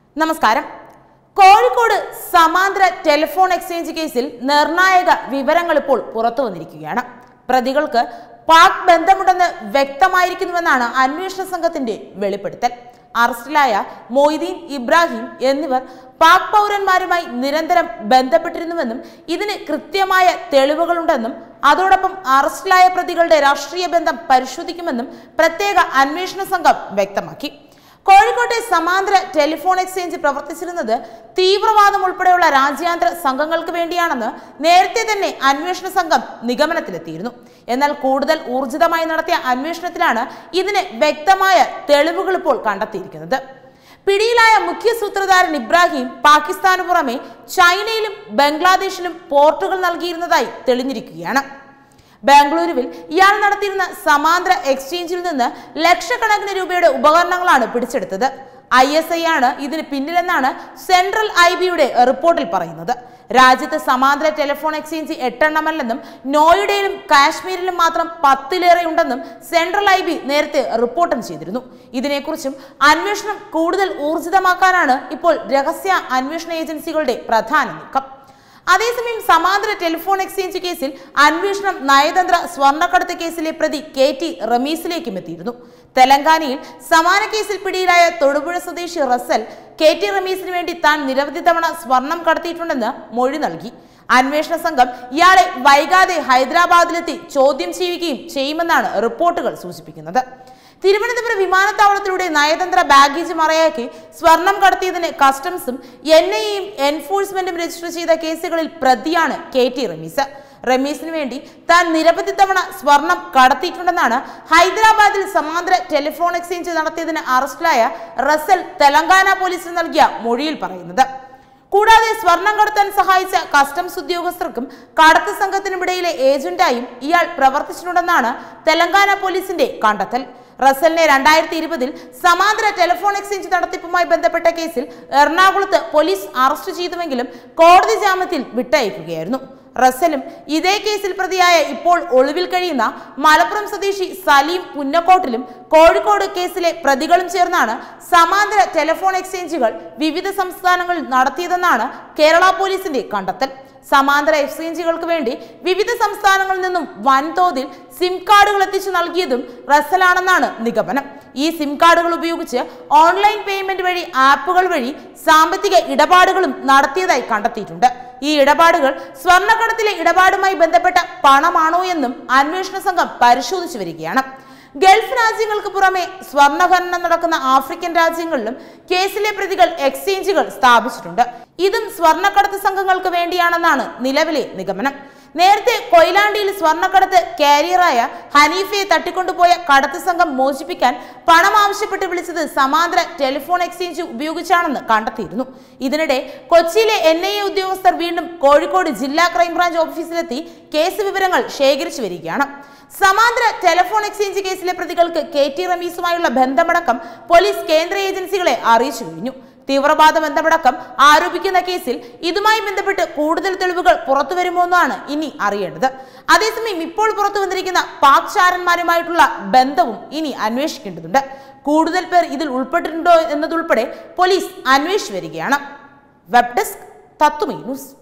നമസ്കാരം കോഴിക്കോട് സമാന്തര telephone exchange കേസിൽ നിർണായക വിവരങ്ങൾ ഇപ്പോൾ പുറത്തു വന്നിരിക്കുകയാണ് പ്രതികൾക്ക് പാക് ബന്ധമുണ്ടെന്ന് വ്യക്തമായിരിക്കുന്നുവെന്നാണ് അന്വേഷണ സംഘത്തിന്റെ വെളിപ്പെടുത്തൽ അറസ്റ്റിലായ മൊയ്തീൻ ഇബ്രാഹിം എന്നിവർ പാക് പൗരന്മാരുമായി നിരന്തരം ബന്ധപ്പെട്ടിരുന്നുവെന്നും ഇതിന് കൃത്യമായ തെളിവുകളുണ്ടെന്നും അതോടൊപ്പം അറസ്റ്റിലായ പ്രതികളുടെ രാഷ്ട്രീയ ബന്ധം പരിശോധിക്കുമെന്നും പ്രത്യേക അന്വേഷണ സംഘം വ്യക്തമാക്കി കോഴിക്കോട്ടെ സമാന്തര ടെലിഫോൺ എക്സ്ചേഞ്ച് പ്രവർത്തിച്ചിരുന്നത് തീവ്രവാദം ഉൾപ്പെടെയുള്ള രാജ്യാന്തര സംഘങ്ങൾക്ക് വേണ്ടിയാണെന്ന് നേരത്തെ തന്നെ അന്വേഷണ സംഘം നിഗമനത്തിലെത്തിയിരുന്നു എന്നാൽ കൂടുതൽ ഊർജിതമായി നടത്തിയ അന്വേഷണത്തിലാണ് ഇതിന് വ്യക്തമായ തെളിവുകൾ ഇപ്പോൾ കണ്ടെത്തിയിരിക്കുന്നത് പിടിയിലായ മുഖ്യ സൂത്രധാരൻ ഇബ്രാഹിം പാകിസ്ഥാന് പുറമെ ചൈനയിലും ബംഗ്ലാദേശിലും പോർട്ടുകൾ നൽകിയിരുന്നതായി തെളിഞ്ഞിരിക്കുകയാണ് ബാംഗ്ലൂരുവിൽ ഇയാൾ നടത്തിയിരുന്ന സമാന്തര എക്സ്ചേഞ്ചിൽ നിന്ന് ലക്ഷക്കണക്കിന് രൂപയുടെ ഉപകരണങ്ങളാണ് പിടിച്ചെടുത്തത് ഐ എസ് ഐ ആണ് ഇതിന് പിന്നിലെന്നാണ് സെൻട്രൽ ഐ ബിയുടെ റിപ്പോർട്ടിൽ പറയുന്നത് രാജ്യത്ത് സമാന്തര ടെലിഫോൺ എക്സ്ചേഞ്ച് എട്ടെണ്ണമല്ലെന്നും നോയിഡയിലും കാശ്മീരിലും മാത്രം പത്തിലേറെ ഉണ്ടെന്നും സെൻട്രൽ ഐ ബി നേരത്തെ റിപ്പോർട്ടും ചെയ്തിരുന്നു ഇതിനെക്കുറിച്ചും അന്വേഷണം കൂടുതൽ ഊർജിതമാക്കാനാണ് ഇപ്പോൾ രഹസ്യ അന്വേഷണ ഏജൻസികളുടെ പ്രധാന നീക്കം അതേസമയം സമാന്തര ടെലിഫോൺ എക്സ്ചേഞ്ച് കേസിൽ അന്വേഷണം നയതന്ത്ര സ്വർണ്ണക്കടത്ത് കേസിലെ പ്രതി കെ ടി റമീസിലേക്കും എത്തിയിരുന്നു തെലങ്കാനയിൽ സമാന കേസിൽ പിടിയിലായ തൊടുപുഴ സ്വദേശി റസൽ കെ ടി റമീസിന് വേണ്ടി താൻ നിരവധി തവണ സ്വർണം കടത്തിയിട്ടുണ്ടെന്ന് മൊഴി നൽകി അന്വേഷണ സംഘം ഇയാളെ വൈകാതെ ഹൈദരാബാദിലെത്തി ചോദ്യം ചെയ്യുകയും ചെയ്യുമെന്നാണ് റിപ്പോർട്ടുകൾ സൂചിപ്പിക്കുന്നത് തിരുവനന്തപുരം വിമാനത്താവളത്തിലൂടെ നയതന്ത്ര ബാഗേജ് മറയാക്കി സ്വർണം കടത്തിയതിന് കസ്റ്റംസും എൻ ഐയും എൻഫോഴ്സ്മെന്റും രജിസ്റ്റർ ചെയ്ത കേസുകളിൽ പ്രതിയാണ് കെ ടി റമീസ് റമീസിന് വേണ്ടി താൻ നിരവധി തവണ സ്വർണം കടത്തിയിട്ടുണ്ടെന്നാണ് ഹൈദരാബാദിൽ സമാന്തര ടെലിഫോൺ എക്സ്ചേഞ്ച് നടത്തിയതിന് അറസ്റ്റിലായ റസൽ തെലങ്കാന പോലീസിന് നൽകിയ മൊഴിയിൽ പറയുന്നത് കൂടാതെ സ്വർണം കടത്താൻ സഹായിച്ച കസ്റ്റംസ് ഉദ്യോഗസ്ഥർക്കും കടത്ത് സംഘത്തിനുമിടയിലെ ഏജന്റായും ഇയാൾ പ്രവർത്തിച്ചിട്ടുണ്ടെന്നാണ് തെലങ്കാന പോലീസിന്റെ കണ്ടെത്തൽ റസലിനെ രണ്ടായിരത്തി ഇരുപതിൽ സമാന്തര ടെലിഫോൺ എക്സ്ചേഞ്ച് നടത്തിപ്പുമായി ബന്ധപ്പെട്ട കേസിൽ എറണാകുളത്ത് പോലീസ് അറസ്റ്റ് ചെയ്തുവെങ്കിലും കോടതി ജാമ്യത്തിൽ വിട്ടയക്കുകയായിരുന്നു റസലും ഇതേ കേസിൽ പ്രതിയായ ഇപ്പോൾ ഒളിവിൽ കഴിയുന്ന മലപ്പുറം സ്വദേശി സലീം പുന്നക്കോട്ടിലും കോഴിക്കോട് കേസിലെ പ്രതികളും ചേർന്നാണ് സമാന്തര ടെലിഫോൺ എക്സ്ചേഞ്ചുകൾ വിവിധ സംസ്ഥാനങ്ങളിൽ നടത്തിയതെന്നാണ് കേരള പോലീസിന്റെ കണ്ടെത്തൽ സമാന്തര എക്സ്ചേഞ്ചുകൾക്ക് വേണ്ടി വിവിധ സംസ്ഥാനങ്ങളിൽ നിന്നും വൻതോതിൽ സിം കാർഡുകൾ എത്തിച്ചു നൽകിയതും റസലാണെന്നാണ് നിഗമനം ഈ സിം കാർഡുകൾ ഉപയോഗിച്ച് ഓൺലൈൻ പേയ്മെന്റ് വഴി ആപ്പുകൾ വഴി സാമ്പത്തിക ഇടപാടുകളും നടത്തിയതായി കണ്ടെത്തിയിട്ടുണ്ട് ഈ ഇടപാടുകൾ സ്വർണ്ണക്കടത്തിലെ ഇടപാടുമായി ബന്ധപ്പെട്ട പണമാണോ എന്നും അന്വേഷണ സംഘം പരിശോധിച്ചു വരികയാണ് ഗൾഫ് രാജ്യങ്ങൾക്ക് പുറമെ സ്വർണ്ണഖനനം നടക്കുന്ന ആഫ്രിക്കൻ രാജ്യങ്ങളിലും കേസിലെ പ്രതികൾ എക്സ്ചേഞ്ചുകൾ സ്ഥാപിച്ചിട്ടുണ്ട് ഇതും സ്വർണ്ണക്കടത്ത് സംഘങ്ങൾക്ക് വേണ്ടിയാണെന്നാണ് നിലവിലെ നിഗമനം നേരത്തെ കൊയിലാണ്ടിയിൽ സ്വർണ്ണക്കടത്ത് കാരിയറായ ഹനീഫയെ തട്ടിക്കൊണ്ടുപോയ കടത്ത് സംഘം മോചിപ്പിക്കാൻ പണം ആവശ്യപ്പെട്ട് വിളിച്ചത് സമാന്തര ടെലിഫോൺ എക്സ്ചേഞ്ച് ഉപയോഗിച്ചാണെന്ന് കണ്ടെത്തിയിരുന്നു ഇതിനിടെ കൊച്ചിയിലെ എൻ ഐ എ ഉദ്യോഗസ്ഥർ വീണ്ടും കോഴിക്കോട് ജില്ലാ ക്രൈംബ്രാഞ്ച് ഓഫീസിലെത്തി കേസ് വിവരങ്ങൾ ശേഖരിച്ചു വരികയാണ് സമാന്തര ടെലിഫോൺ എക്സ്ചേഞ്ച് കേസിലെ പ്രതികൾക്ക് കെ ടി റമീസുമായുള്ള ബന്ധമടക്കം പോലീസ് കേന്ദ്ര ഏജൻസികളെ അറിയിച്ചു കഴിഞ്ഞു തീവ്രവാദ ബന്ധമടക്കം ആരോപിക്കുന്ന കേസിൽ ഇതുമായി ബന്ധപ്പെട്ട് കൂടുതൽ തെളിവുകൾ പുറത്തു വരുമോ എന്നാണ് ഇനി അറിയേണ്ടത് അതേസമയം ഇപ്പോൾ പുറത്തു വന്നിരിക്കുന്ന പാക് ചാരന്മാരുമായിട്ടുള്ള ബന്ധവും ഇനി അന്വേഷിക്കേണ്ടതുണ്ട് കൂടുതൽ പേർ ഇതിൽ ഉൾപ്പെട്ടിട്ടുണ്ടോ എന്നതുൾപ്പെടെ പോലീസ് അന്വേഷിച്ചു വരികയാണ് വെബ് ഡെസ്ക് തത്തുമൈ ന്യൂസ്